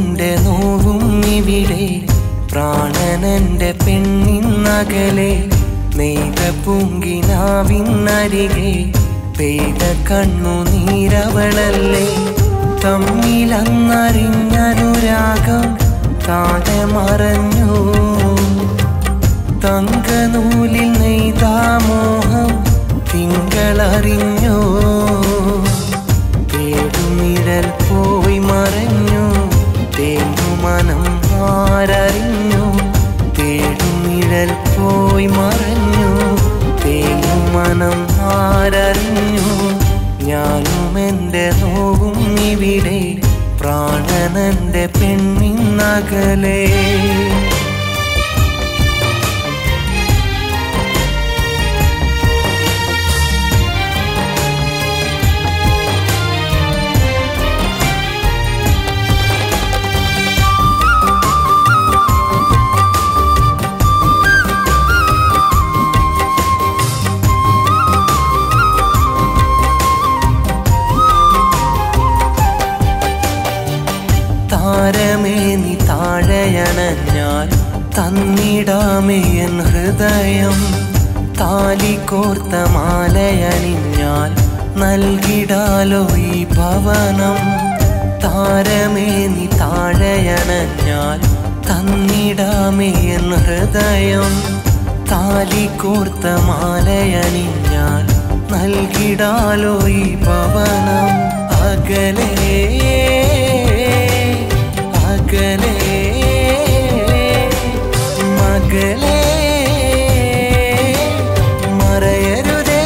എന്റെ നോവും ഇവിടെ പ്രാണനന്റെ പെണ്ണിന്നകലെ നെയ്ത പൂങ്കിനാവിന്നരികെ പെയ്ത കണ്ണു നീരവളല്ലേ തമ്മിലന്നറിഞ്ഞനുരാഗം താഴെ മറഞ്ഞു തങ്കനൂലിൽ നെയ്താമോഹം തിങ്കളറിഞ്ഞു തേടുനിഴൽ പോയി മറഞ്ഞു തേങ്ങുമനം ആരറിഞ്ഞു തേടുനിഴൽ പോയി മറഞ്ഞു തേങ്ങുമനം ആരറിഞ്ഞു ഞാനും എൻ്റെ നോവും ഇവിടെ പ്രാണനന്റെ പെണ്ണിന്നകലേ താരമേ നീ താഴയണഞ്ഞാൽ തന്നിടാമേ എൻ ഹൃദയം താലി കോർത്ത മാലയണിഞ്ഞാൽ നൽകിടാലോ ഈ ഭവനം താരമേ നീ താഴയണഞ്ഞാൽ തന്നിടാമേ എൻ ഹൃദയം താലി കോർത്ത മാലയണിഞ്ഞാൽ നൽകിടാലോ ഈ ഭവനം അകലേ അകലേ മകളേ മറയരുതേ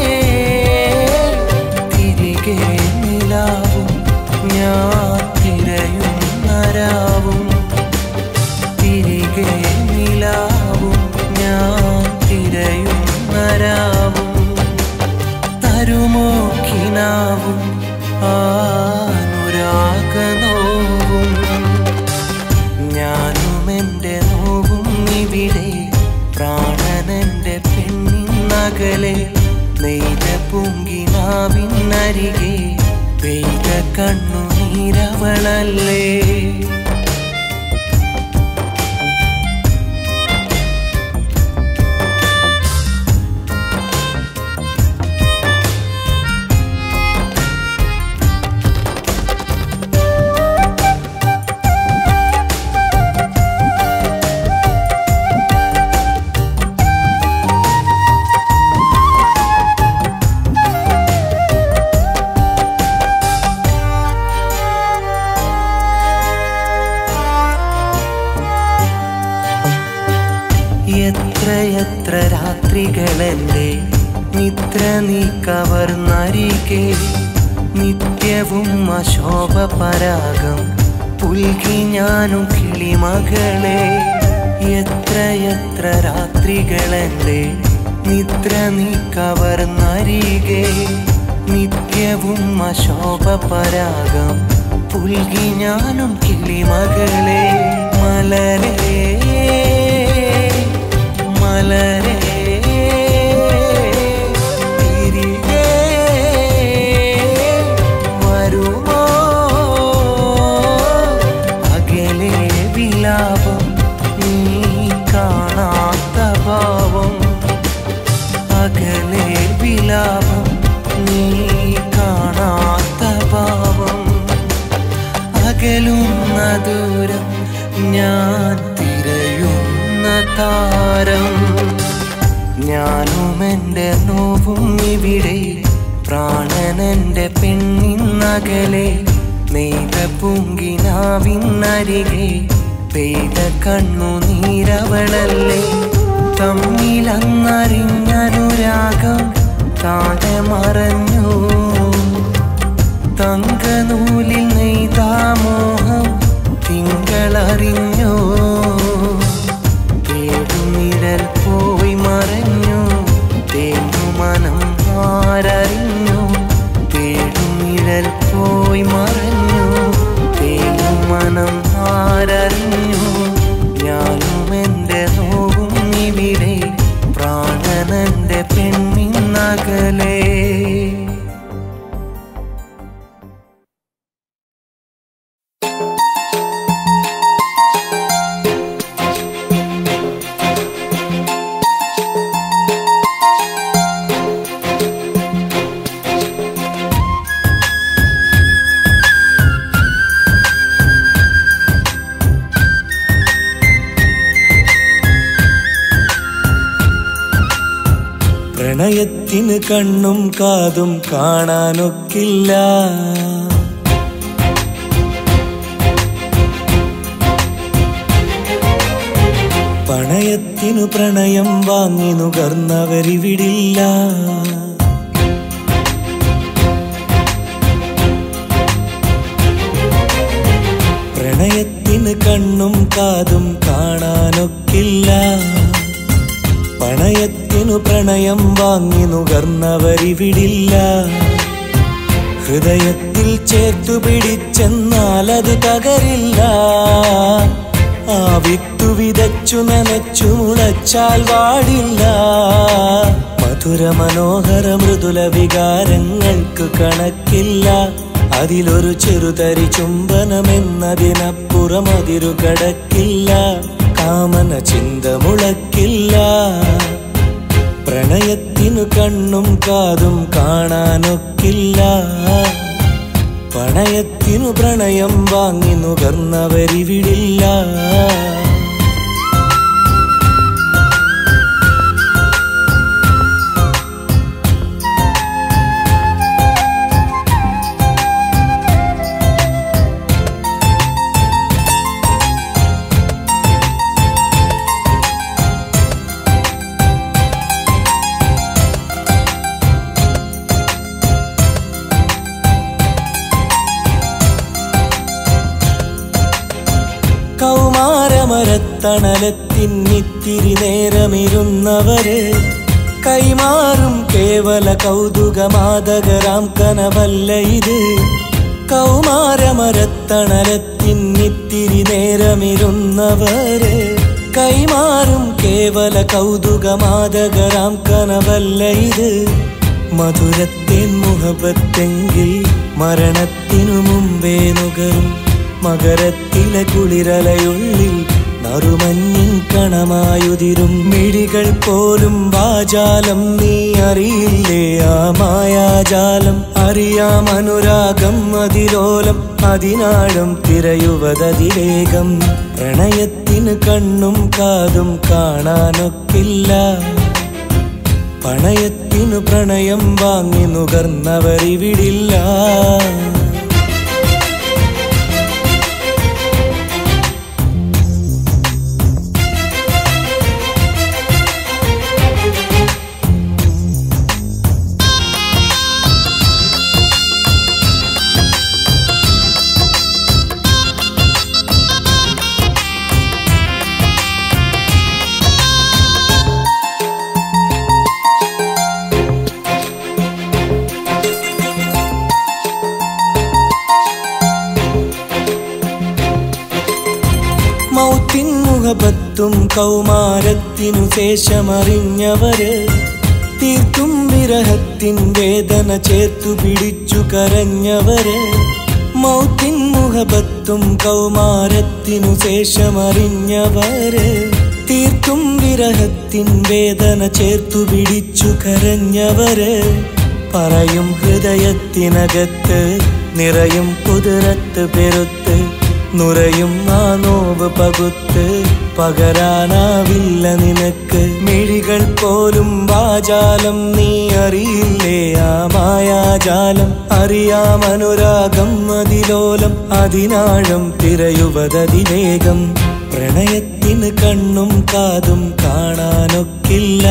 തിരികെ നിലാവും ഞാൻ തിരയുന്നരാവും തിരികെ നിലാവും ഞാൻ തിരയുന്നരാവും തരുമോ കിനാവും ആനുരാഗനോവും ഞാനും എൻ്റെ നോവും ഇവിടെ പ്രാണനന്റെ പെണ്ണിന്നകലെ നെയ്ത പൂങ്കിനാവിന്നരികെ പെയ്ത കണ്ണു നീരവളല്ലേ എത്രയെത്ര രാത്രികളെന്റെ നിദ്ര നീ കവർന്നരികെ നിത്യവും അശോഭ പരാഗം പുൽകി ഞാനും കിളിമകളെ എത്രയെത്ര രാത്രികളെന്റെ നിദ്ര നീ കവർന്നരികെ നിത്യവും അശോഭ പരാഗം പുൽകി ഞാനും കിളിമകളെ മലരേ മലരേ തിരികെ വരുമോ അകലെ വിലാപം നീ കാണാത്ത ഭാവം അകലെ വിലാപം നീ കാണാത്ത ഭാവം അകലുന്ന ദൂരം ഞാൻ തിരയുന്ന താരം ഞാനും എൻ്റെ നോവും ഇവിടെ പ്രാണനന്റെ പെണ്ണിന്നകലെ നെയ്ത പൂങ്കിനാവിന്നരികെ പെയ്ത കണ്ണു നീരവളല്ലേ തമ്മിലന്നറിഞ്ഞനുരാഗം താഴെ മറഞ്ഞു തങ്കനൂലിൽ നെയ്താമോഹം തിങ്കളറിഞ്ഞു തേടുനിഴൽ പോയി മറഞ്ഞു തേങ്ങുമനം ആരറിഞ്ഞു തേടുനിഴൽ പോയി മറഞ്ഞു തേങ്ങുമനം ആരറിഞ്ഞു ഞാനും എൻ്റെ നോവും ഇവിടെ പ്രാണനന്റെ പെണ്ണിന്നകലേ പ്രണയത്തിന് കണ്ണും കാതും കാണാനൊക്കില്ല പണയത്തിനു പ്രണയം വാങ്ങി നുകർന്നവരിവിടില്ല പ്രണയത്തിന് കണ്ണും കാതും കാണാനൊക്കില്ല പണയത്തിനു പ്രണയം വാങ്ങി നുകർന്നവരിവിടില്ല ഹൃദയത്തിൽ ചേർത്തു പിടിച്ചെന്നാൽ അത് തകരില്ല ആ വിത്തു വിതച്ചു നനച്ചു മുളച്ചാൽ വാടില്ല മധുര മനോഹര മൃദുല വികാരങ്ങൾക്ക് കണക്കില്ല അതിലൊരു ചെറുതരി ചുംബനമെന്നതിനപ്പുറം അതിരു കടക്കില്ല കാമന ചിന്ത മുളക്കില്ല പ്രണയത്തിനു കണ്ണും കാതും കാണാനൊക്കില്ല പണയത്തിനു പ്രണയം വാങ്ങി നുകർന്നവരിവിടില്ല കൗമാരമരത്തണലത്തിന്നിത്തിരി നേരമിരുന്നവര് കൈമാറും കേവല കൗതുകമാതകരാം കനവല്ല ഇത് കൗമാരമരത്തണലത്തിന്നിത്തിരി നേരമിരുന്നവര് കൈമാറും കേവല കൗതുകമാതകരാം കനവല്ല ഇത് മധുരത്തിൻ മുഹബത്തെങ്കിൽ മരണത്തിനു മുമ്പേ നുകരും മകരത്തിലെ കുളിരലയുള്ളിൽ നറുമഞ്ഞിൻ കണമായുതിരും മിഴികൾ പോലും വാചാലം നീ അറിയില്ലേ ആ മായാജാലം അറിയാം അനുരാഗം അതിലോലം അതിനാഴം തിരയുവതതിവേഗം പ്രണയത്തിന് കണ്ണും കാതും കാണാനൊക്കില്ല പണയത്തിനു പ്രണയം വാങ്ങി നുകർന്നവരിവിടില്ല മൗത്തിൻ മുഖപത്തും കൗമാരത്തിനു ശേഷമറിഞ്ഞവര് തീർത്തും വിരഹത്തിൻ വേദന ചേർത്തു പിടിച്ചു കരഞ്ഞവര് മൗത്തിൻ മുഖപത്തും കൗമാരത്തിനു ശേഷമറിഞ്ഞവര് തീർത്തും വിരഹത്തിൻ വേദന ചേർത്തു പിടിച്ചു കരഞ്ഞവര് പറയും ഹൃദയത്തിനകത്ത് നിറയും കുതിരത്ത് പെരുത്ത് നുരയും ആ നോവ് പകുത്ത് പകരാനാവില്ല നിനക്ക് മിഴികൾ പോലും വാചാലം നീ അറിയില്ലേ ആ മായാജാലം അറിയാം അനുരാഗം അതിലോലം അതിനാഴം തിരയുവതതിവേഗം പ്രണയത്തിന് കണ്ണും കാതും കാണാനൊക്കില്ല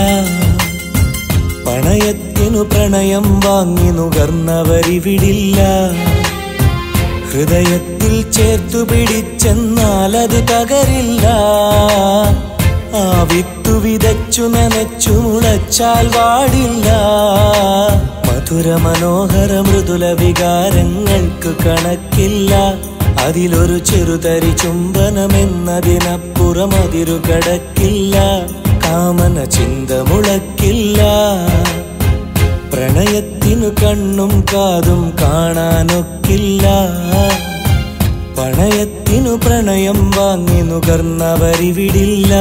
പണയത്തിനു പ്രണയം വാങ്ങി നുകർന്നവരിവിടില്ല ഹൃദയത്തിൽ ചേർത്തു പിടിച്ചെന്നാൽ അത് തകരില്ല ആ വിത്തു വിതച്ചു നനച്ചു മുളച്ചാൽ വാടില്ല മധുര മനോഹര മൃദുല വികാരങ്ങൾക്ക് കണക്കില്ല അതിലൊരു ചെറുതരി ചുംബനമെന്നതിനപ്പുറം അതിരു കടക്കില്ല കാമന ചിന്ത മുളക്കില്ല പ്രണയത്തിനു കണ്ണും കാതും കാണാനൊക്കില്ല പണയത്തിനു പ്രണയം വാങ്ങി നുകർന്നവരിവിടില്ല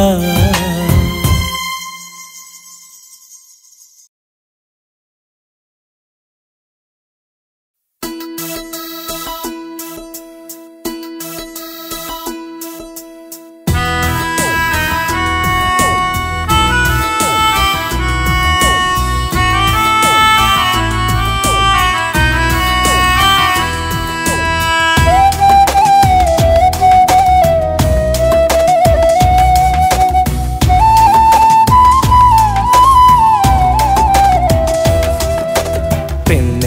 ആ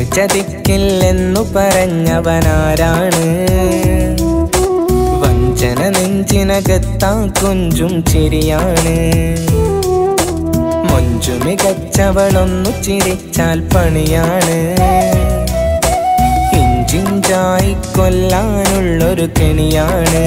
പെണ്ണ് ചതിക്കില്ലെന്നു പറഞ്ഞവനാരാണ് വഞ്ചന നെഞ്ചിനകത്താ കൊഞ്ചും ചിരിയാണ് മൊഞ്ചു മികച്ചവളൊന്നു ചിരിച്ചാൽ പണിയാണ് ഇഞ്ചിഞ്ചായി കൊല്ലാനുള്ളൊരു കെണിയാണ്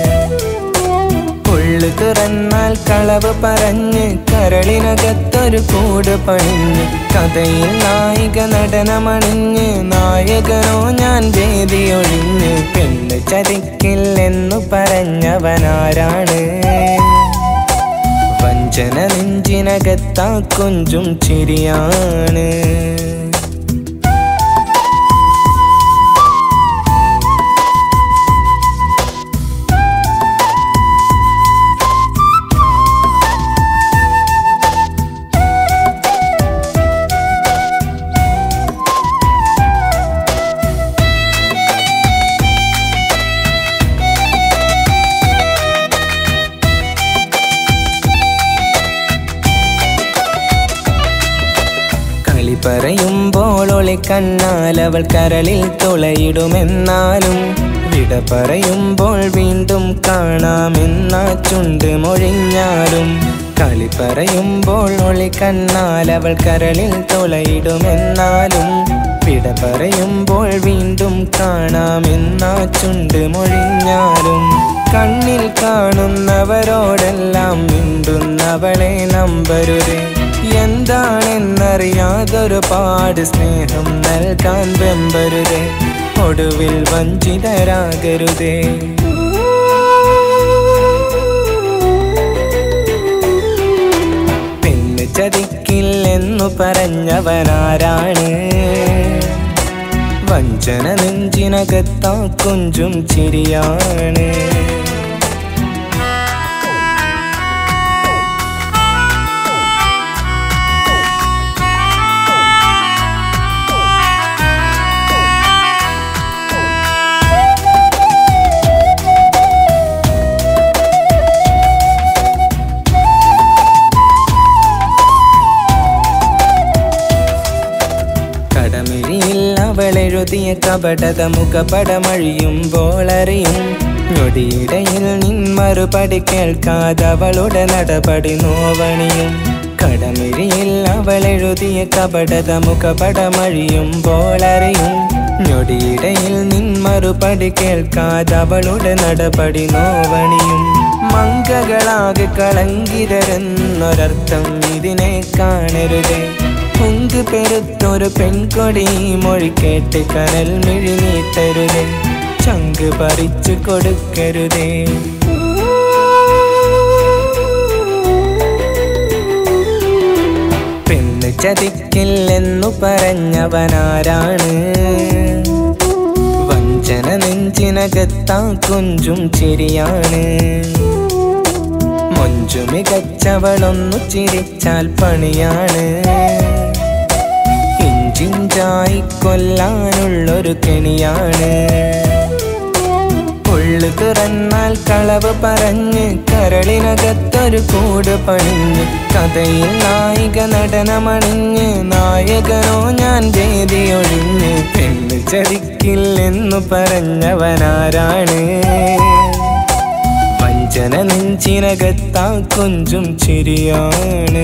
ഉള്ളു തുറന്നാൽ കളവ് പറഞ്ഞ് കരളിനകത്തൊരു കൂട് പണിഞ്ഞ് കഥയിൽ നായിക നടനമണിഞ്ഞ് നായകനോ ഞാൻ വേദിയൊഴിഞ്ഞ് പെണ്ണ് ചതിക്കില്ലെന്നു പറഞ്ഞവനാരാണ് വഞ്ചന നെഞ്ചിനകത്താ കൊഞ്ചും ചിരിയാണ് കളി പറയുമ്പോൾ ഒളിക്കണ്ണാൽ അവൾ കരളിൽ തുളയിടുമെന്നാലും വിട പറയുമ്പോൾ വീണ്ടും കാണാമെന്ന ചുണ്ട് മൊഴിഞ്ഞാലും കളി പറയുമ്പോൾ ഒളിക്കണ്ണാൽ അവൾ കരളിൽ തുളയിടുമെന്നാലും വിട പറയുമ്പോൾ വീണ്ടും കാണാമെന്ന ചുണ്ട് മൊഴിഞ്ഞാലും കണ്ണിൽ കാണുന്നവരോടെല്ലാം മിണ്ടുന്നവളെ നമ്പരുതേ എന്താണെന്നറിയാതൊരു പാട് സ്നേഹം നൽകാൻ വെമ്പരുതേ ഒടുവിൽ വഞ്ചിതരാകരുതേ പെണ്ണ് ചതിക്കില്ലെന്നു പറഞ്ഞവനാരാണ് വഞ്ചന നെഞ്ചിനകത്താ കൊഞ്ചും ചിരിയാണ് കടമിഴിയിൽ അവളെഴുതിയ കപടത മുഖപടമഴിയുമ്പോൾ അറിയും ഞൊടിയിടയിൽ നിൻ മറുപടി കേൾക്കാതവളുടെ നടപടി നോവണിയും കടമിഴിയിൽ അവളെഴുതിയ കപടത മുഖപടമഴിയുമ്പോൾ അറിയും ഞൊടിയിടയിൽ നിൻ മറുപടി കേൾക്കാതവളുടെ നടപടി നോവണിയും മങ്കകളാകെ കളങ്കിതരെന്നൊരർത്ഥം ഇതിനെ കാണരുതേ പൊങ്ക് പെരുത്തൊരു പെൺകൊടി മൊഴി കേട്ട് കനൽ മിഴി നീട്ടരുതേ ചങ്ക് പറിച്ചു കൊടുക്കരുതേ പെണ്ണ് ചതിക്കില്ലെന്നു പറഞ്ഞവനാരാണ് വഞ്ചന നെഞ്ചിനകത്താ കൊഞ്ചും ചിരിയാണ് മൊഞ്ചു മികച്ചവളൊന്നു ചിരിച്ചാൽ പണിയാണ് ഇഞ്ചിഞ്ചായി കൊല്ലാനുള്ളൊരു കെണിയാണ് ഉള്ളു തുറന്നാൽ കളവ് പറഞ്ഞ് കരളിനകത്തൊരു കൂട് പണിഞ്ഞ് കഥയിൽ നായിക നടനമണിഞ്ഞ് നായകനോ ഞാൻ വേദിയൊഴിഞ്ഞ് പെണ്ണ് ചതിക്കില്ലെന്നു പറഞ്ഞവനാരാണ് വഞ്ചന നെഞ്ചിനകത്താ കൊഞ്ചും ചിരിയാണ്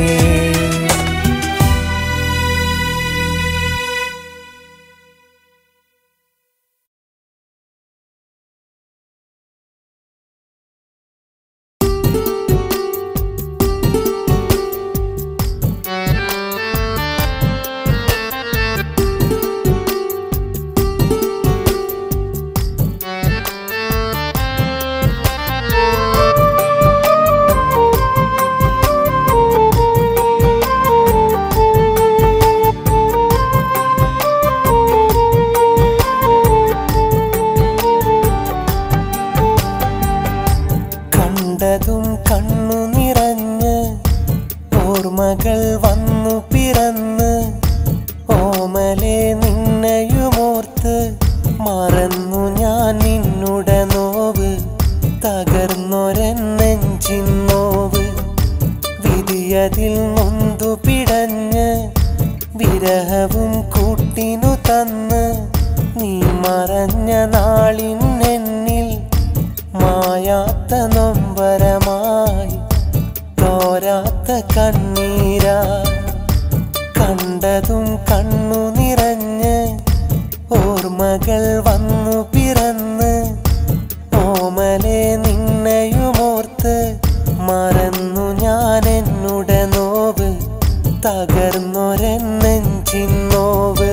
തന്ന് നീ മറഞ്ഞ നാളിന്നെന്നിൽ മായാത്ത നൊമ്പരമായി തോരാത്ത കണ്ണീരാ കണ്ടതും കണ്ണു നിറഞ്ഞ് ഓർമ്മകൾ വന്നു പിറന്ന് ഓമലെ നിന്നെയുമോർത്ത് മറന്നു ഞാൻ എന്നുടെ നോവ് തകർന്നൊരെന്നെഞ്ചിൻ നോവ്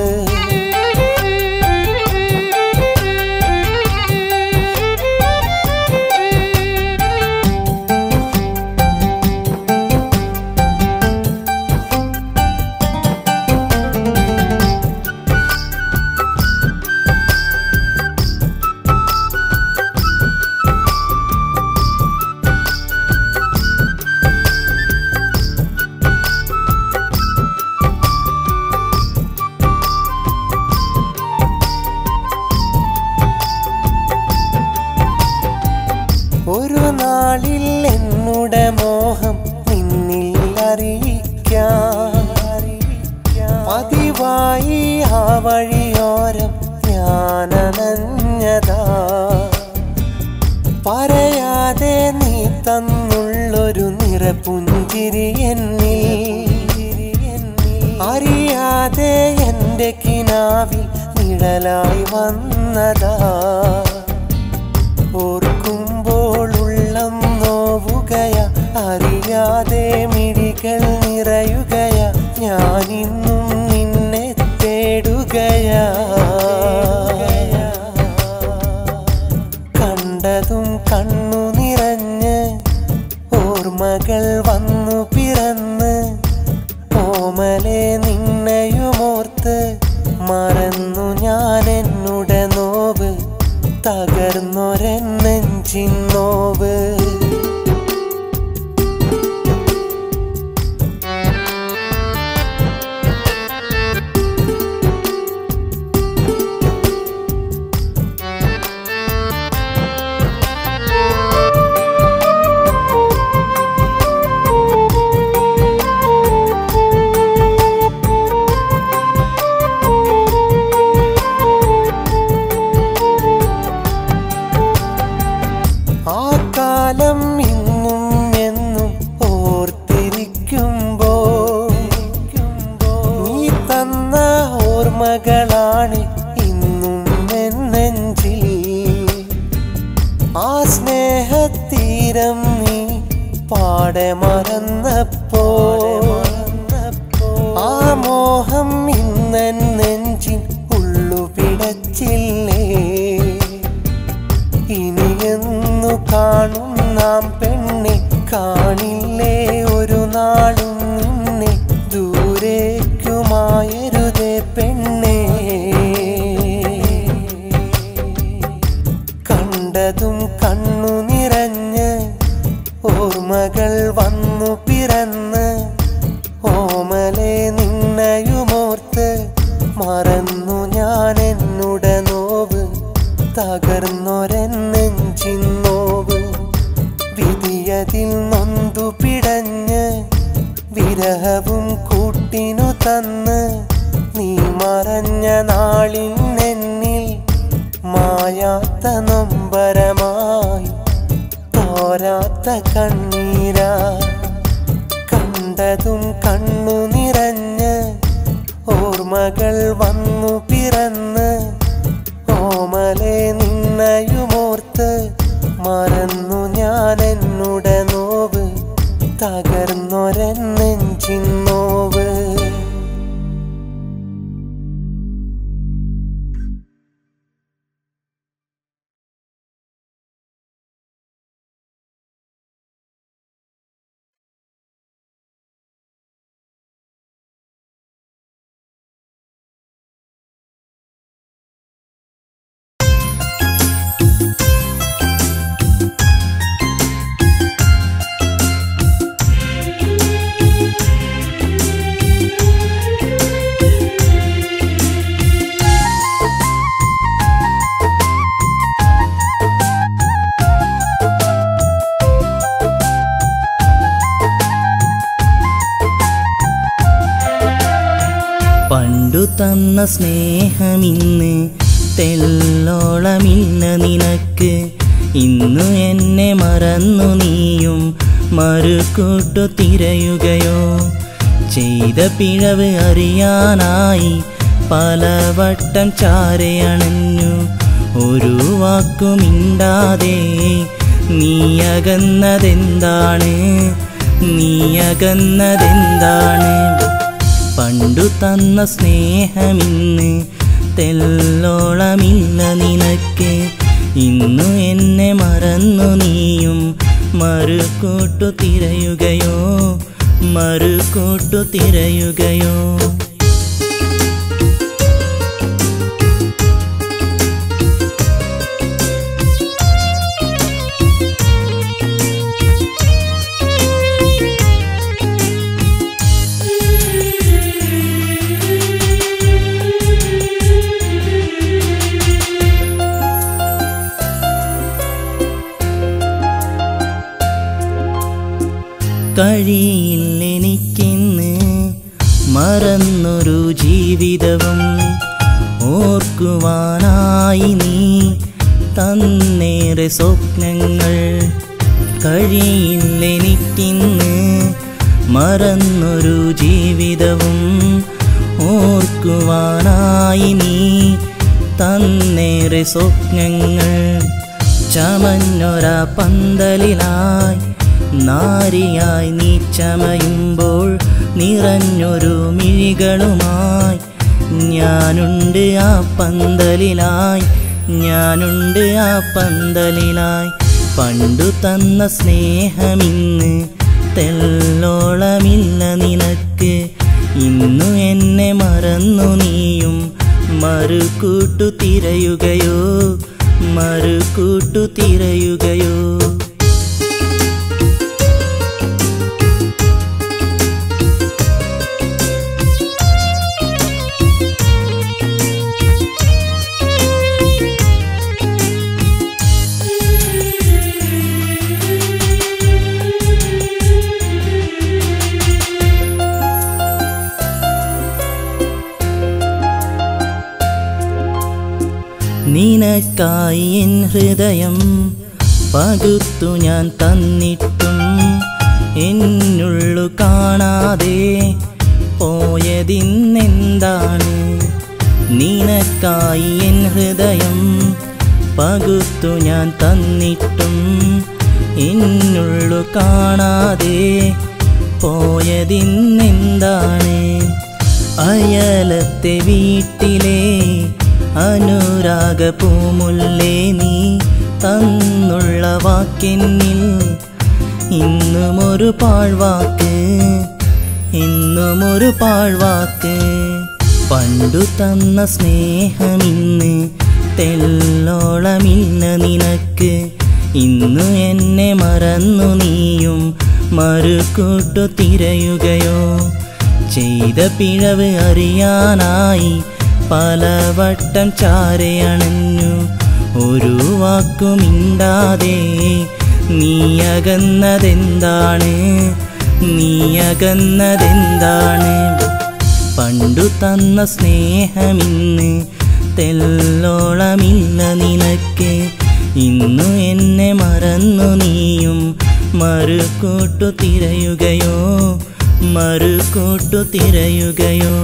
ഒരു നാളിൽ എന്നുടെ മോഹം നിന്നിൽ അറിയിക്കാം പതിവായി ആ വഴിയോരം ഞാനണഞ്ഞതാ പറയാതെ നീ തന്നുള്ളൊരു നിറപുഞ്ചിരി എന്നിൽ അറിയാതെ എൻ്റെ കിനാവിൽ നിഴലായി വന്നതാ ഓർക്കുമ്പോൾ ഉള്ളം നോവുകയ അറിയാതെ മിഴികൾ നിറയുകയ ഞാനിന്നും നിന്നെ തേടുകയാ കണ്ടതും കണ്ണു നിറഞ്ഞ് ഓർമ്മകൾ വന്നു പിറന്ന് ഓമലെ നിന്നെയുമോർത്ത് മറന്നു ഞാൻ എന്നുടെ നോവ് തകർന്നൊരെന്നെഞ്ചിൻ നോവ് ആ കാലം ഇന്നും എന്നും ഓർത്തിരിക്കുമ്പോ നീ തന്ന ഓർമ്മകളാണ് ഇന്നും എന്നെഞ്ചിൽ ആ സ്നേഹത്തീരം നീ പാടെ മറന്നപ്പോ ആ മോഹം ഇന്നെൻ നെഞ്ചിൻ ഉള്ളു പിടച്ചില്ലേ ഇനിയെന്നു കാണും നാം പെണ്ണെ കാണില്ലേ ഒരു നാളും നിന്നെ ദൂരേക്കുമായരുതേ പെണ്ണെ കണ്ടതും കണ്ണു നിറഞ്ഞ് ഓർമ്മകൾ വന്നു പിറന്ന് ഓമലെ നിന്നയുമോർത്ത് മറന്നു ഞാൻ എന്നുടെ നോവ് തകർന്നൊരെന്നെഞ്ചിൻ നോവ് വിധിയതിൽ നൊന്തു പിടഞ്ഞ് വിരഹവും കൂട്ടിനു തന്ന് നീ മറഞ്ഞ നാളിന്നെന്നിൽ മായാത്ത നൊമ്പരമായി തോരാത്ത കണ്ണീരാ കണ്ടതും കണ്ണു നിറഞ്ഞ് ഓർമ്മകൾ വന്നു പിറന്ന് ഓമലെ നിന്നയുമോർത്ത് മറന്നു ഞാൻ എന്നുടെ നോവ് തകർന്നൊരെന്നെഞ്ചിൻ നോവ് ും പണ്ടു തന്ന സ്നേഹമിന്ന് തെല്ലോളമില്ല നിനക്ക് ഇന്നു എന്നെ മറന്നു നീയും മറുകൂട്ടു തിരയുകയോ ചെയ്ത പിഴവ് അറിയാനായി പലവട്ടം ചാരയണഞ്ഞു ഒരു വാക്കുമിണ്ടാതെ നീയകന്നതെന്താണ് നീയകന്നതെന്താണ് പണ്ടു തന്ന സ്നേഹമിന്ന് തെല്ലോളമില്ല നിനക്ക് ഇന്നു എന്നെ മറന്നു നീയും മറുകൂട്ടു തിരയുകയോ മറുകൂട്ടു തിരയുകയോ കഴിയില്ലെനിക്കിന്ന് മറന്നൊരു ജീവിതവും ഓർക്കുവാനായി നീ തന്നേറെ സ്വപ്നങ്ങൾ കഴിയില്ലെനിക്കിന്ന് മറന്നൊരു ജീവിതവും ഓർക്കുവാനായി നീ തന്നേറെ സ്വപ്നങ്ങൾ ചമഞ്ഞൊര പന്തലിലായി നാരിയായി നീ ചമയുമ്പോൾ നിറഞ്ഞൊരു മിഴികളുമായി ഞാനുണ്ട് ആ പന്തലിലായി ഞാനുണ്ട് ആ പന്തലിലായി പണ്ടു തന്ന സ്നേഹമിന്ന് തെല്ലോളമില്ല നിനക്ക് ഇന്നു എന്നെ മറന്നു നീയും മറുകൂട്ടു തിരയുകയോ മറുകൂട്ടു തിരയുകയോ നിനക്കായി എൻ ഹൃദയം പകുത്തു ഞാൻ തന്നിട്ടും എന്നുള്ളു കാണാതെ പോയതിന്നെന്താണ് നിനക്കായി എൻ ഹൃദയം പകുത്തു ഞാൻ തന്നിട്ടും എന്നുള്ളു കാണാതെ പോയതിന്നെന്താണ് അയലത്തെ വീട്ടിലെ അനുരാഗ പൂമുല്ലേ നീ തന്നുള്ള വാക്കെന്നിൽ ഇന്നും ഒരു പാഴ്വാക്ക് ഇന്നും ഒരു പാഴ്വാക്ക് പണ്ടു തന്ന സ്നേഹമിന്ന് തെല്ലോളമില്ല നിനക്ക് ഇന്നു എന്നെ മറന്നു നീയും മറുകൂട്ടു തിരയുകയോ ചെയ്ത പിഴവ് അറിയാനായി പലവട്ടം ചാരയണഞ്ഞു ഒരു വാക്കുമിണ്ടാതെ നീയകന്നതെന്താണ് നീയകന്നതെന്താണ് പണ്ടു തന്ന സ്നേഹമിന്ന് തെല്ലോളമില്ല നിനക്ക് ഇന്നു എന്നെ മറന്നു നീയും മറുകൂട്ടു തിരയുകയോ മറുകൂട്ടു തിരയുകയോ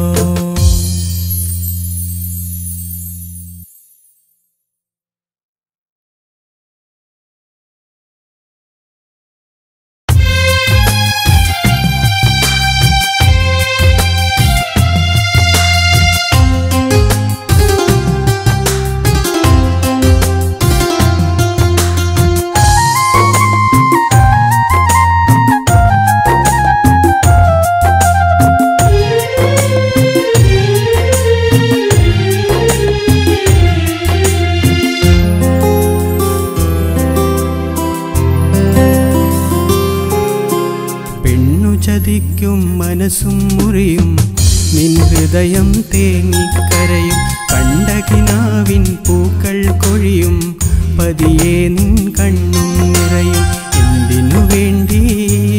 പെണ്ണു ചതിക്കും മനസ്സും മുറിയും നിൻ ഹൃദയം തേങ്ങിക്കരയും കണ്ടകിനാവിൻ പൂക്കൾ കൊഴിയും പതിയെ നിൻ കണ്ണും നിറയും എന്തിനു വേണ്ടി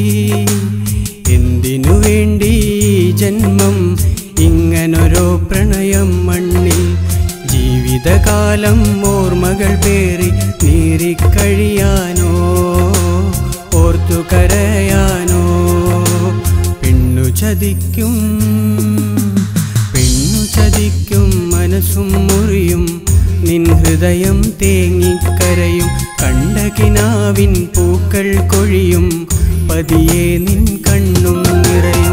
എന്തിനു വേണ്ടി ജന്മം ഇങ്ങനൊരോ പ്രണ മണ്ണിൽ ജീവിതകാലം ഓർമ്മകൾ പേറി നീറിക്കഴിയാനോ ഓർത്തു കരയാനോ പെണ്ണു ചതിക്കും പെണ്ണു ചതിക്കും മനസ്സും മുറിയും നിൻ ഹൃദയം തേങ്ങിക്കരയും കണ്ട കിനാവിൻ പൂക്കൾ കൊഴിയും പതിയെ നിൻ കണ്ണും നിറയും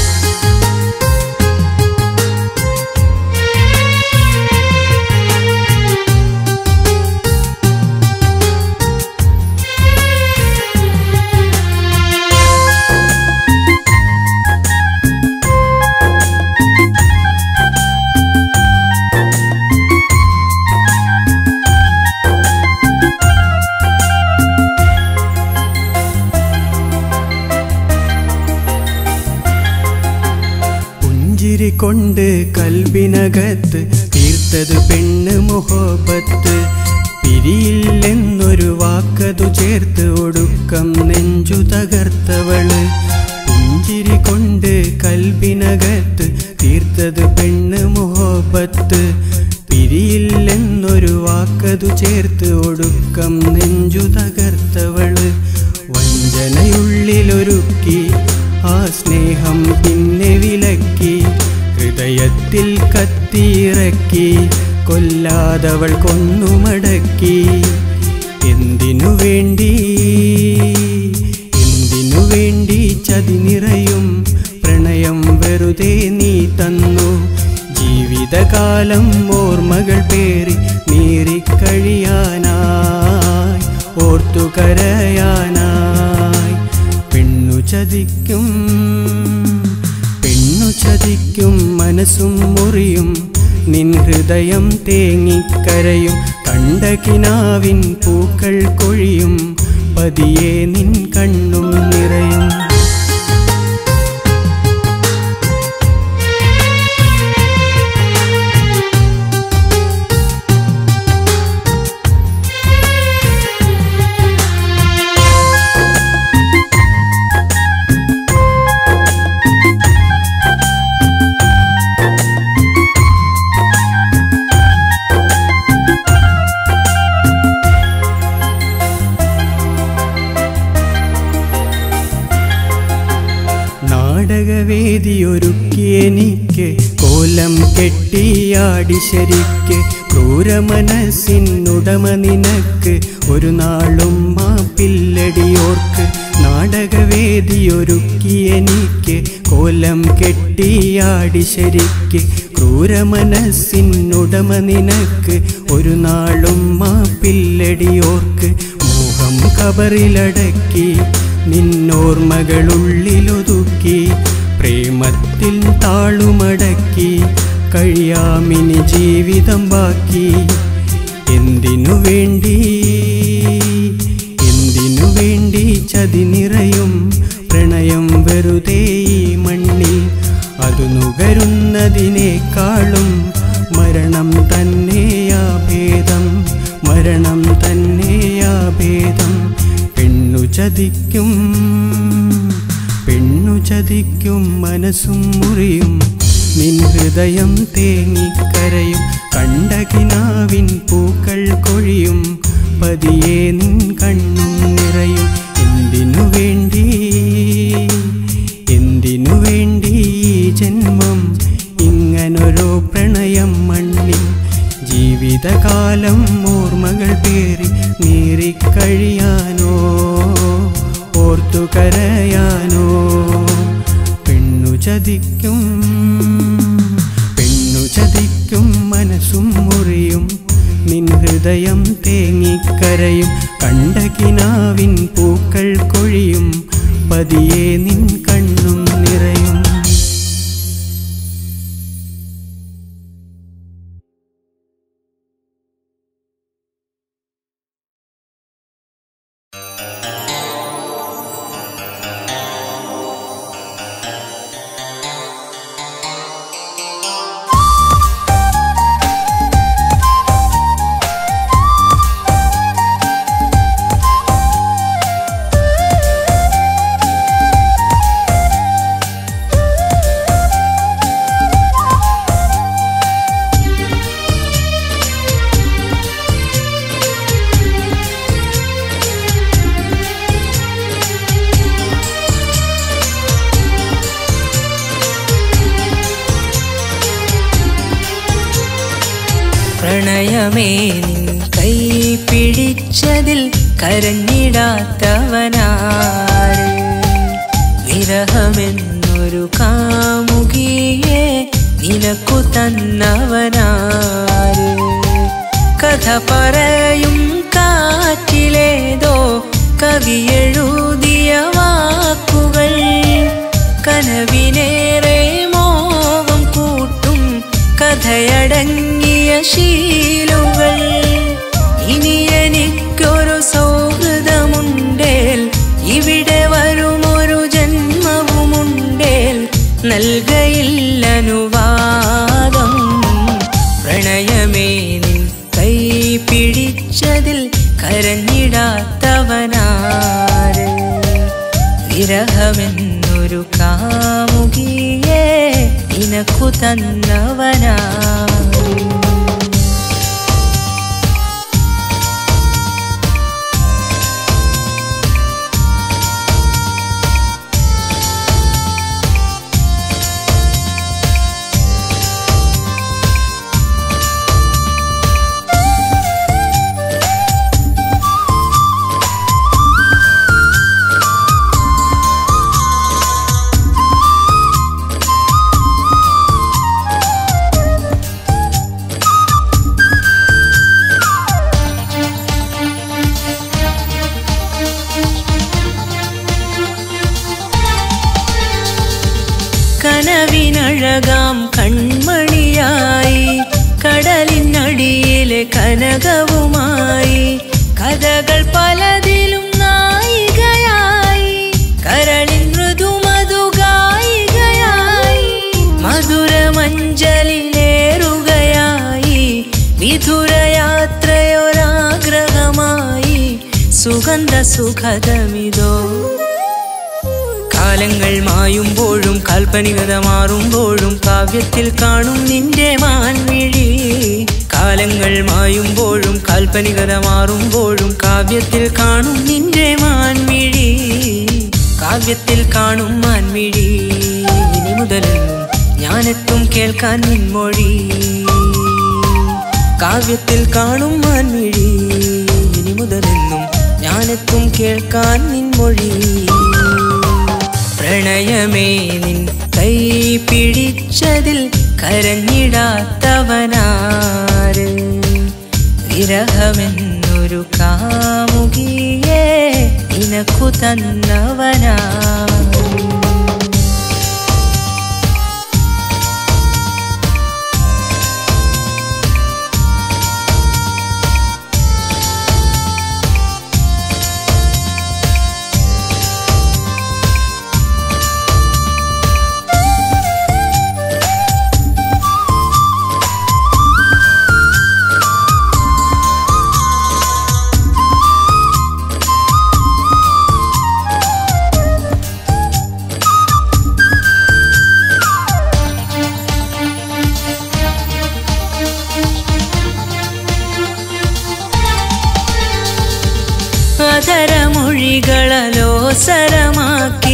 പുഞ്ചിരി കൊണ്ട് കൽബിനകത്ത് തീർത്തത് പെണ്ണ് മുഹബത്ത് പിരിയില്ലെന്നൊരു വാക്കതു ചേർത്ത് ഒടുക്കം നെഞ്ചു തകർത്തവള് പുഞ്ചിരി കൊണ്ട് കൽബിനകത്ത് തീർത്തത് പെണ്ണ് മുഹബത്ത് പിരിയില്ലെന്നൊരു വാക്കതു ചേർത്ത് ഒടുക്കം നെഞ്ചു തകർത്തവള് വഞ്ചനയുള്ളിലൊരുക്കി ആ സ്നേഹം പിന്നെ വിലക്കി ഹൃദയത്തിൽ കത്തിയിറക്കി കൊല്ലാതവൾ കൊന്നുമടക്കി എന്തിനു വേണ്ടി എന്തിനു വേണ്ടി ചതി നിറയും പ്രണയം വെറുതെ നീ തന്നു ജീവിതകാലം ഓർമ്മകൾ പേറി നീറിക്കഴിയാനായി ഓർത്തു കരയാനായി പെണ്ണു ചതിക്കും പെണ്ണു ചതിക്കും മനസ്സും മുറിയും നിൻ ഹൃദയം തേങ്ങിക്കരയും കണ്ട കിനാവിൻ പൂക്കൾ കൊഴിയും പതിയെ നിൻ കണ്ണും നിറയും നാടകവേദിയൊരുക്കിയെനിക്ക് കോലം കെട്ടിയാടി ശരിക്ക് ക്രൂരമനസ്സിനുടമ നിനക്ക് ഒരു നാളും മാപ്പില്ലടിയോർക്ക് നാടകവേദിയൊരുക്കിയെനിക്ക് കോലം കെട്ടിയാടി ശരിക്ക് ക്രൂരമനസ്സിനുടമ നിനക്ക് ഒരു നാളും മാപ്പില്ലടിയോർക്ക് മോഹം കബറിലടക്കി നിന്നോർമകളുള്ളിലൊതുക്കി പ്രേമത്തിൽ താളുമടക്കി കഴിയാമിനി ജീവിതം ബാക്കി എന്തിനു വേണ്ടി എന്തിനു വേണ്ടി ചതി നിറയും പ്രണയം വെറുതെ ഈ മണ്ണിൽ അതു നുകരുന്നതിനേക്കാളും മരണം തന്നെയാ ഭേദം മരണം തന്നെയാ ഭേദം പെണ്ണു ചതിക്കും പെണ്ണു ചതിക്കും മനസ്സും മുറിയും നിൻ ഹൃദയം തേങ്ങിക്കരയും കണ്ട കിനാവിൻ പൂക്കൾ കൊഴിയും പതിയെ നിൻ കണ്ണും നിറയും എന്തിനു വേണ്ടി എന്തിനു വേണ്ടി ഈ ജന്മം ഇങ്ങനൊരു പ്രണയം മണ്ണിൽ ജീവിതകാലം ഓർമ്മകൾ പേറി നീറിക്കഴിയാനോ ഓർത്തു കരയാനോ പെണ്ണു ചതിക്കും പെണ്ണു ചതിക്കും മനസ്സും മുറിയും നിൻ ഹൃദയം തേങ്ങിക്കരയും കണ്ട കിനാവിൻ പൂക്കൾ കൊഴിയും പതിയെ നിൻ കണ്ണും നിറയും ും പ്രണയമേ നിൻ കൈ പിടിച്ചതിൽ കരഞ്ഞിടാത്തവനാര് വിരഹമെന്നൊരു കാമുകിയെ നിനക്കു തന്നവനാര് കഥ പറയും കാറ്റിലേതോ കവിയെഴുതിയ വാക്കുകൾ കനവിനേറെ മോഹം കൂട്ടും കഥയടങ്ങിയ ശീലുകൾ ഇനി എനിക്കൊരു സൗഹൃദമുണ്ടേൽ ഇവിടെ വരുമൊരു ജന്മവുമുണ്ടേൽ നൽകയില്ലനുവാദം പ്രണയമേ നിൻ കൈ പിടിച്ചതിൽ കരഞ്ഞിടാത്തവനാര് വിരഹമെന്നൊരു കാമുകിയെ നിനക്കു തന്നവനാര് കനവിനഴകാം കൺമണിയായി കടലിനടിയിലെ കനകവുമായി കഥകൾ പലതിലും നായികയായി കരളിൻ മൃദുമധുഗായികയായി മധുരമഞ്ജലിലേറുകയായി വിധുരയാത്രയൊരാഗ്രഹമായി സുഗന്ധ സുഖതമിതോ കാലങ്ങൾ മായുമ്പോഴും കാൽപ്പനികത മാറുമ്പോഴും കാവ്യത്തിൽ കാണും നിന്റെ മാൻമിഴി കാലങ്ങൾ മായുമ്പോഴും കാൽപ്പനികത മാറുമ്പോഴും കാവ്യത്തിൽ കാണും നിന്റെ മാൻമിഴി കാവ്യത്തിൽ കാണും മാൻമിഴി ഇനി മുതലെന്നും ഞാനെത്തും കേൾക്കാൻ നിൻമൊഴി കാവ്യത്തിൽ കാണും മാൻമിഴി ഇനി മുതലെന്നും ഞാനെത്തും കേൾക്കാൻ നിൻമൊഴി പ്രണയമേ നിൻ കൈ പിടിച്ചതിൽ കരഞ്ഞിടാത്തവനാര് വിരഹമെന്നൊരു കാമുകിയെ നിനക്കു തന്നവനാര് അതരമൊഴികളലോസരമാക്കി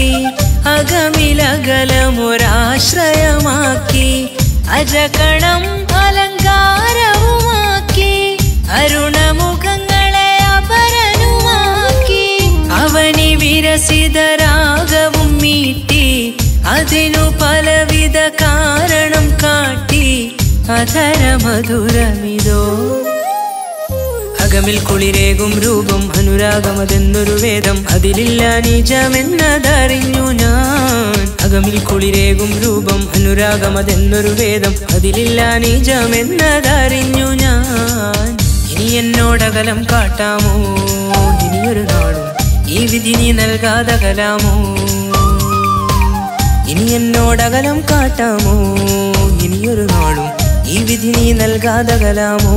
അകമിലകലമൊരാശ്രയമാക്കി അജകണം അലങ്കാരവുമാക്കി അരുണമുഖങ്ങളെ അപരനുമാക്കി അവനി വിരസിതരാഗവും മീട്ടി അതിനു പലവിധ കാരണം കാട്ടി അധരമധുരമിതോ അകമിൽ കുളിരേകും രൂപം അനുരാഗമതെന്നൊരു വേദം അതിലില്ല നിജമെന്നതറിഞ്ഞു ഞാൻ അകമിൽ കുളിരേകും രൂപം അനുരാഗമതെന്നൊരു വേദം അതിലില്ല നിജമെന്നതറിഞ്ഞു ഞാൻ ഇനി എന്നോടകലം കാട്ടാമോ ഇനിയൊരു നാളും ഈ വിധി നീ നൽകാതകലാമോ ഇനി എന്നോടകലം കാട്ടാമോ ഇനിയൊരു നാളും ഈ വിധി നീ നൽകാതകലാമോ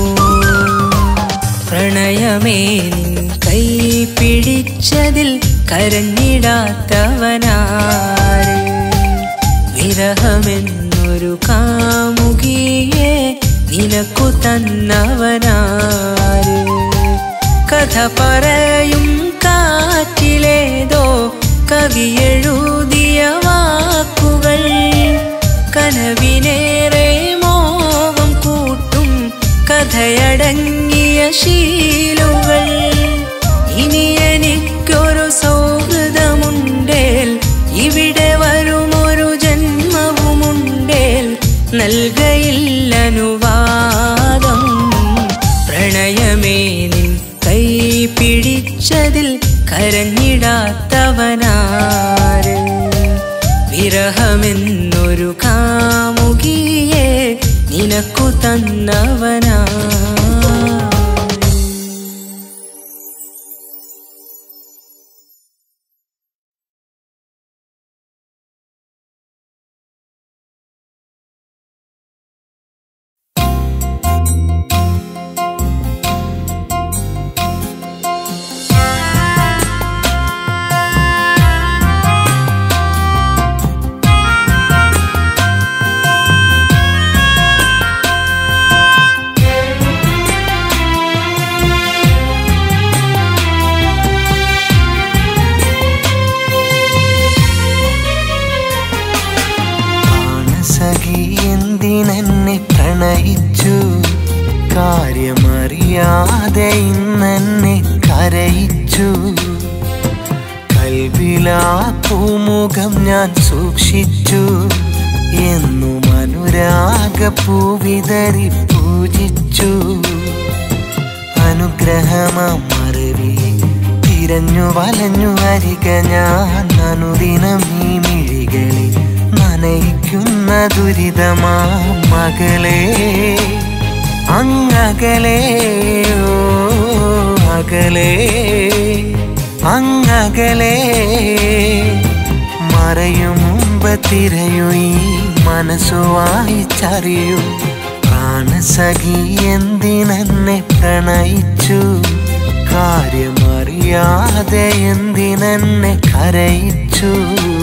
പ്രണയമേ നിൻ കൈ പിടിച്ചതിൽ കരഞ്ഞിടാത്തവനാര് വിരഹമെന്നൊരു കാമുകിയെ നിനക്കു തന്നവനാര് കഥ പറയും കാറ്റിലേതോ കവിയെഴുതിയ വാക്കുകൾ കനവിനേറെ മോഹം കൂട്ടും ഇവിടെയടങ്ങിയ ശീലുകൾ ഇനി എനിക്കൊരു സൗഹൃദമുണ്ടേൽ ഇവിടെ വരുമൊരു ജന്മവുമുണ്ടേൽ നൽകയില്ലനുവാദം പ്രണയമേ നിൻ കൈ പിടിച്ചതിൽ കരഞ്ഞിടാത്തവനാര് വിരഹമെന്നൊരു കാമുകിയെ നിനക്കു തന്നവനാ സഖി എന്തിനെന്നെ പ്രണയിച്ചു കാര്യമറിയാതെ ഇന്നെന്നെ കരയിച്ചു കൽവിലാ പൂമുഖം ഞാൻ സൂക്ഷിച്ചു എന്നും അനുരാഗ പൂവിതറി പൂജിച്ചു അനുഗ്രഹമറിവി തിരഞ്ഞു വലഞ്ഞു അരിക ഞാൻ അനുദിനം ഈ മിഴികളിൽ നനയിക്കുന്ന ദുരിതമാ മകളെ അങ്ങകലെ ഓ അകലെ അങ്ങകലെ മറയും മുമ്പ് തിരയൂ ഈ മനസ്സു വായിച്ചറിയൂ പ്രാണസഖി എന്തിനെന്നെ പ്രണയിച്ചു കാര്യമറിയാതെ എന്തിനെന്നെ കരയിച്ചു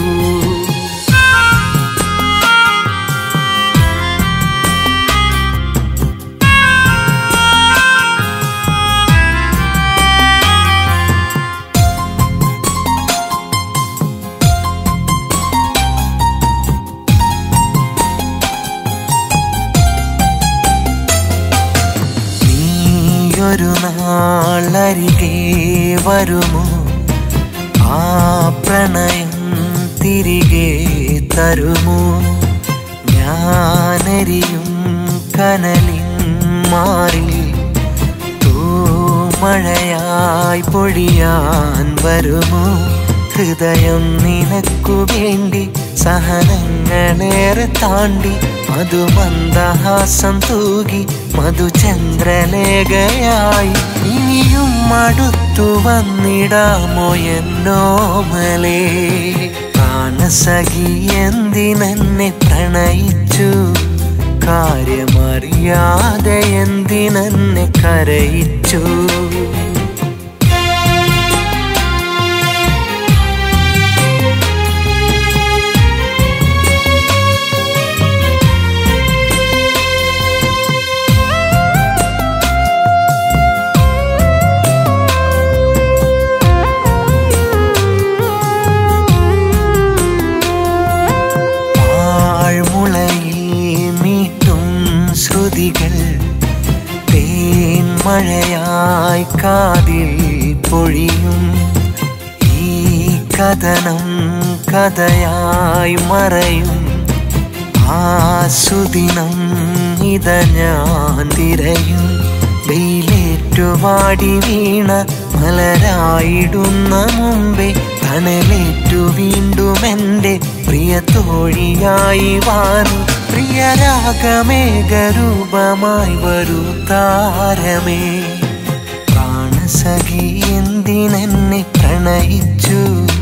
നീയൊരു നാളരികെ വരുമോ ആ പ്രണയം തിരികെ തരുമോ ഞാനെരിയും കനലിൻ മാറി തൂമഴയായി പൊഴിയാൻ വരുമോ ഹൃദയം നിനക്കു വേണ്ടി സഹനങ്ങളേറെ താണ്ടി മധുമന്ദഹാസം തൂകി മധുചന്ദ്രലേഖയായി ഇനിയും അടുത്തു വന്നിടാമോ എന്നോമലേ പ്രാണസഖി എന്തിനെന്നെ പ്രണയിച്ചു കാര്യമറിയാതെ എന്തിനെന്നെ കരയിച്ചു ആഴ്മുളയിൽ മീട്ടും ശ്രുതികൾ തേൻമഴയായി കാതിൽ പൊഴിയും ഈ കഥനം കഥയായി മറയും ആസുദിനം ഇത ഞാൻ തിരയും വെയിലേറ്റുവാടി വീണ മലരായിടുന്ന മുമ്പേ തണലേറ്റു വീണ്ടും എൻ്റെ പ്രിയ തോഴിയായി വാറു പ്രിയരാഗമേഘരൂപമായി വരൂ താരമേ പ്രാണസഖി എന്തിനെന്നെ പ്രണയിച്ചു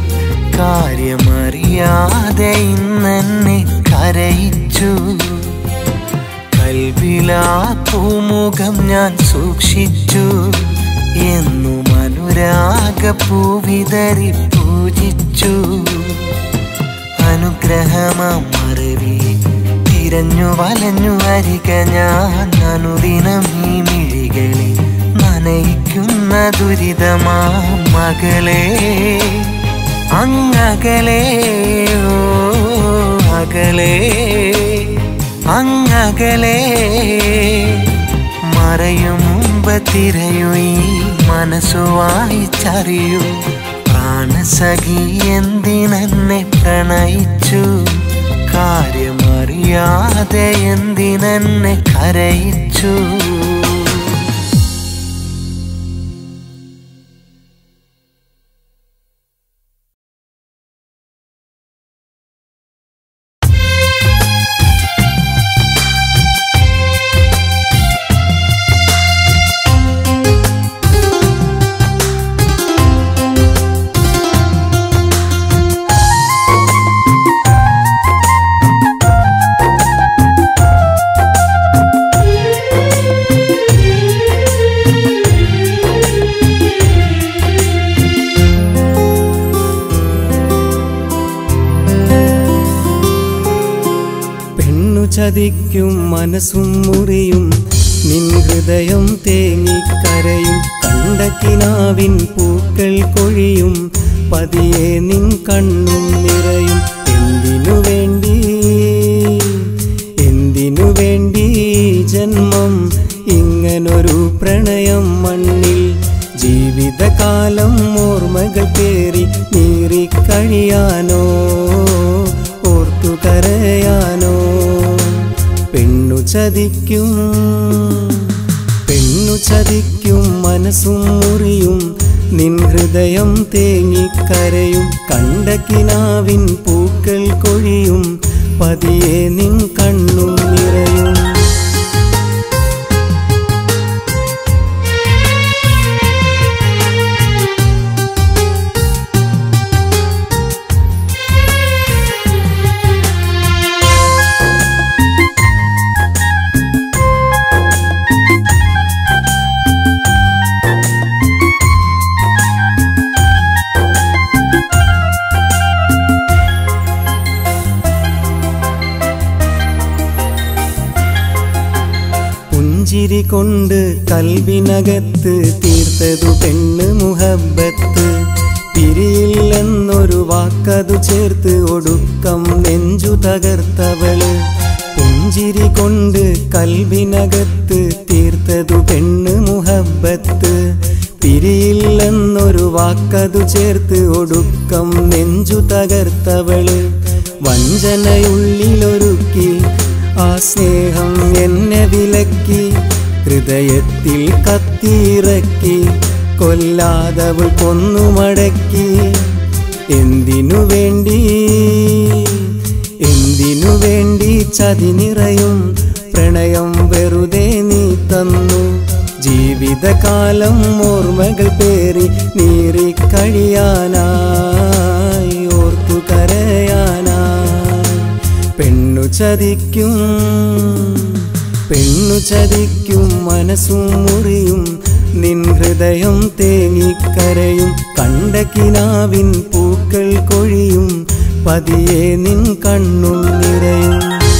കാര്യമറിയാതെ ഇന്നെന്നെ കരയിച്ചു കൽവിലാ പൂമുഖം ഞാൻ സൂക്ഷിച്ചു എന്നും അനുരാഗ പൂവിതറി പൂജിച്ചു അനുഗ്രഹമറിവി തിരഞ്ഞു വലഞ്ഞു അരിക ഞാൻ അനുദിനം ഈ മിഴികളിൽ നനയിക്കുന്ന ദുരിതമാ മകളെ അങ്ങകലെ ഓ അകലെ അങ്ങകലെ മറ പറയും മുമ്പ് തിരയൂ ഈ മനസ്സു വായിച്ചറിയൂ പ്രാണസഖി എന്തിനെന്നെ പ്രണയിച്ചു കാര്യമറിയാതെ എന്തിനെന്നെ കരയിച്ചു പെണ്ണു ചതിക്കും മനസ്സും മുറിയും നിൻ ഹൃദയം തേങ്ങിക്കരയും കണ്ട കിനാവിൻ പൂക്കൾ കൊഴിയും പതിയെ നിൻ കണ്ണും നിറയും എന്തിനു വേണ്ടി എന്തിനു വേണ്ടി ജന്മം ഇങ്ങനൊരു പ്രണയം മണ്ണിൽ ജീവിതകാലം ഓർമ്മകൾ പേറി നീറിക്കഴിയാനോ ഓർത്തു കരയാനോ പെണ്ണു ചതിക്കും പെണ്ണു ചതിക്കും മനസ്സും മുറിയും നിൻ ഹൃദയം തേങ്ങിക്കരയും കണ്ട കിനാവിൻ പൂക്കൾ കൊഴിയും പതിയെ നിൻ കണ്ണും നിറയും പുഞ്ചിരി കൊണ്ട് കൽവിനകത്ത് തീർത്തതു പെണ്ണ് മുഹബത്ത് പിരിയില്ലെന്നൊരു വാക്കതു ചേർത്ത് ഒടുക്കം നെഞ്ചു തകർത്തവള് പുഞ്ചിരി കൊണ്ട് കൽവിനകത്ത് തീർത്തതു പെണ്ണ് മുഹബത്ത് പിരിയില്ലെന്നൊരു വാക്കതു ചേർത്ത് ഒടുക്കം നെഞ്ചു തകർത്തവള് വഞ്ചനയുള്ളിലൊരുക്കി ആ സ്നേഹം എന്നെ വിലക്കി ഹൃദയത്തിൽ കത്തിയിറക്കി കൊല്ലാതവൾ കൊന്നുമടക്കി എന്തിനു വേണ്ടി എന്തിനു വേണ്ടി ചതി നിറയും പ്രണയം വെറുതെ നീ തന്നു ജീവിതകാലം ഓർമ്മകൾ പേറി നീറി കഴിയാനായി ഓർത്തു കരയാനായി പെണ്ണു ചതിക്കും പെണ്ണു ചതിക്കും മനസ്സും മുറിയും നിൻ ഹൃദയം തേങ്ങിക്കരയും കണ്ട കിനാവിൻ പൂക്കൾ കൊഴിയും പതിയെ നിൻ കണ്ണും നിറയും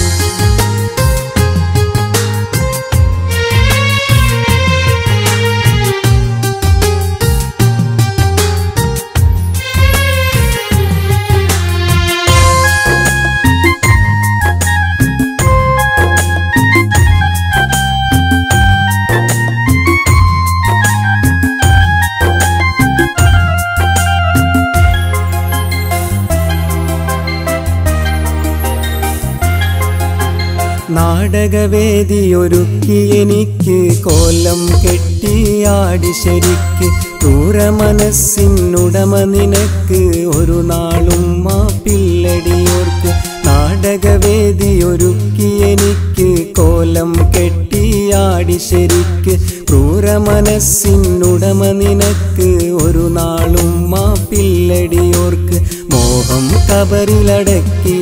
നാടകവേദിയൊരുക്കി എനിക്ക് കോലം കെട്ടിയാടി ശരിക്ക് ക്രൂര മനസ്സിനുടമ നിനക്ക് ഒരു നാളും മാപ്പില്ലടിയോർക്ക് നാടകവേദിയൊരുക്കി എനിക്ക് കോലം കെട്ടിയാടി ശരിക്ക് ക്രൂര മനസ്സിനുടമ നിനക്ക് ഒരു നാളും മാപ്പില്ലടിയോർക്ക് മോഹം കബറിലടക്കി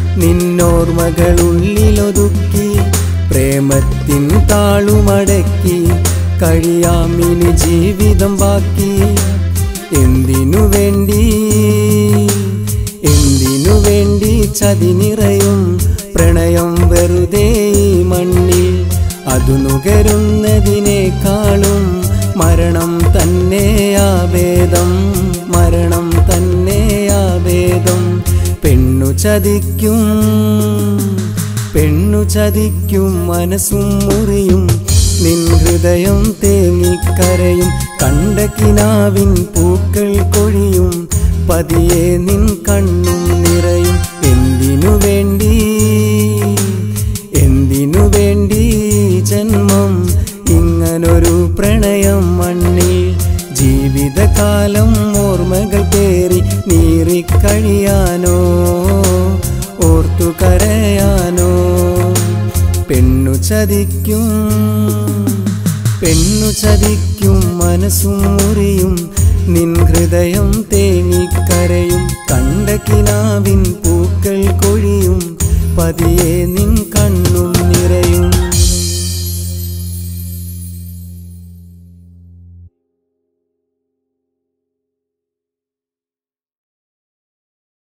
നിന്നോർമകളുള്ളിലൊതുക്കി പ്രേമത്തിൻ താളുമടക്കി കഴിയാമിനി ജീവിതം ബാക്കി എന്തിനു വേണ്ടി എന്തിനു വേണ്ടി ചതി നിറയും പ്രണയം വെറുതെ ഈ മണ്ണിൽ അതു നുകരുന്നതിനേക്കാളും മരണം തന്നെയാവേദം മരണം തന്നെയാവേദം പെണ്ണു ചതിക്കും പെണ്ണു ചതിക്കും മനസ്സും മുറിയും നിൻ ഹൃദയ ഹൃദയം തേങ്ങിക്കരയും കണ്ട കിനാവിൻ പൂക്കൾ കൊഴിയും പതിയെ നിൻ കണ്ണും നിറയും എന്തിനു വേണ്ടി എന്തിനു വേണ്ടി ജന്മം ഇങ്ങനൊരു പ്രണയം മണ്ണിൽ ജീവിതകാലം ഓർമ്മകൾ പേറി നീറിക്കഴിയാനോ ഓർത്തു കരയാനോ പെണ്ണു ചതിക്കും പെണ്ണു ചതിക്കും മനസ്സും മുറിയും നിൻ ഹൃദയം തേങ്ങിക്കരയും കണ്ട കിനാവിൻ പൂക്കൾ കൊഴിയും പതിയെ നിൻ കണ്ണു